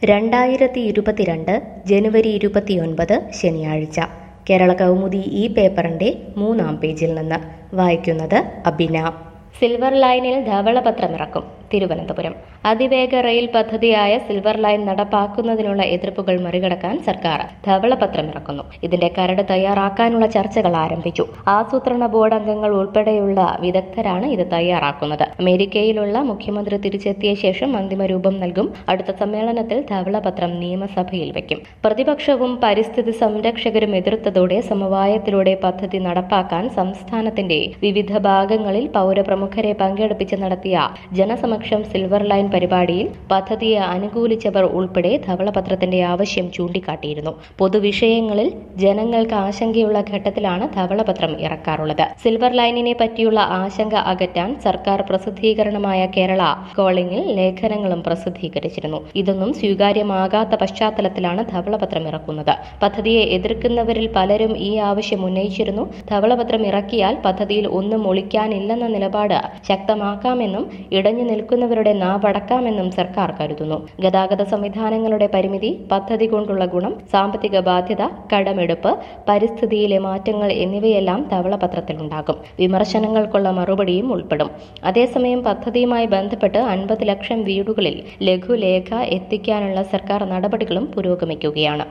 രണ്ടായിരത്തി ഇരുപത്തിരണ്ട് ജനുവരി ഇരുപത്തിയൊൻപത് ശനിയാഴ്ച കേരള കൗമുദി ഈ പേപ്പറിന്റെ മൂന്നാം പേജിൽ നിന്ന് വായിക്കുന്നത് അബിന സിൽവർ ലൈനിൽ ധവളപത്രമിറക്കും തിരുവനന്തപുരം അതിവേഗ റെയിൽ പദ്ധതിയായ സിൽവർ ലൈൻ നടപ്പാക്കുന്നതിനുള്ള എതിർപ്പുകൾ മറികടക്കാൻ സർക്കാർ ധവളപത്രമിറക്കുന്നു ഇതിന്റെ കരട് തയ്യാറാക്കാനുള്ള ചർച്ചകൾ ആരംഭിച്ചു ആസൂത്രണ ബോർഡ് അംഗങ്ങൾ ഉൾപ്പെടെയുള്ള വിദഗ്ധരാണ് ഇത് തയ്യാറാക്കുന്നത് അമേരിക്കയിലുള്ള മുഖ്യമന്ത്രി തിരിച്ചെത്തിയ ശേഷം അന്തിമ രൂപം നൽകും അടുത്ത സമ്മേളനത്തിൽ ധവളപത്രം നിയമസഭയിൽ വയ്ക്കും പ്രതിപക്ഷവും പരിസ്ഥിതി സംരക്ഷകരും എതിർത്തതോടെ സമവായത്തിലൂടെ പദ്ധതി നടപ്പാക്കാൻ സംസ്ഥാനത്തിന്റെ വിവിധ ഭാഗങ്ങളിൽ പൗരപ്രമുഖരെ പങ്കെടുപ്പിച്ച് നടത്തിയ ജനസമക്ഷ സമക്ഷം സിൽവർ ലൈൻ പരിപാടിയിൽ പദ്ധതിയെ അനുകൂലിച്ചവർ ഉൾപ്പെടെ ധവളപത്രത്തിന്റെ ആവശ്യം ചൂണ്ടിക്കാട്ടിയിരുന്നു പൊതുവിഷയങ്ങളിൽ ജനങ്ങൾക്ക് ആശങ്കയുള്ള ഘട്ടത്തിലാണ് ധവളപത്രം ഇറക്കാറുള്ളത് സിൽവർ ലൈനിനെ പറ്റിയുള്ള ആശങ്ക അകറ്റാൻ സർക്കാർ പ്രസിദ്ധീകരണമായ കേരള കോളിംഗിൽ ലേഖനങ്ങളും പ്രസിദ്ധീകരിച്ചിരുന്നു ഇതൊന്നും സ്വീകാര്യമാകാത്ത പശ്ചാത്തലത്തിലാണ് ധവളപത്രം ഇറക്കുന്നത് പദ്ധതിയെ എതിർക്കുന്നവരിൽ പലരും ഈ ആവശ്യം ഉന്നയിച്ചിരുന്നു ധവളപത്രം ഇറക്കിയാൽ പദ്ധതിയിൽ ഒന്നും ഒളിക്കാനില്ലെന്ന നിലപാട് ശക്തമാക്കാമെന്നും ഇടഞ്ഞു നിൽക്കുന്നവരുടെ നാവടക്കാമെന്നും സർക്കാർ കരുതുന്നു ഗതാഗത സംവിധാനങ്ങളുടെ പരിമിതി പദ്ധതി കൊണ്ടുള്ള ഗുണം സാമ്പത്തിക ബാധ്യത കടമെടുപ്പ് പരിസ്ഥിതിയിലെ മാറ്റങ്ങൾ എന്നിവയെല്ലാം ധവളപത്രത്തിലുണ്ടാകും വിമർശനങ്ങൾക്കുള്ള മറുപടിയും ഉൾപ്പെടും അതേസമയം പദ്ധതിയുമായി ബന്ധപ്പെട്ട് അൻപത് ലക്ഷം വീടുകളിൽ ലഘുലേഖ എത്തിക്കാനുള്ള സർക്കാർ നടപടികളും പുരോഗമിക്കുകയാണ്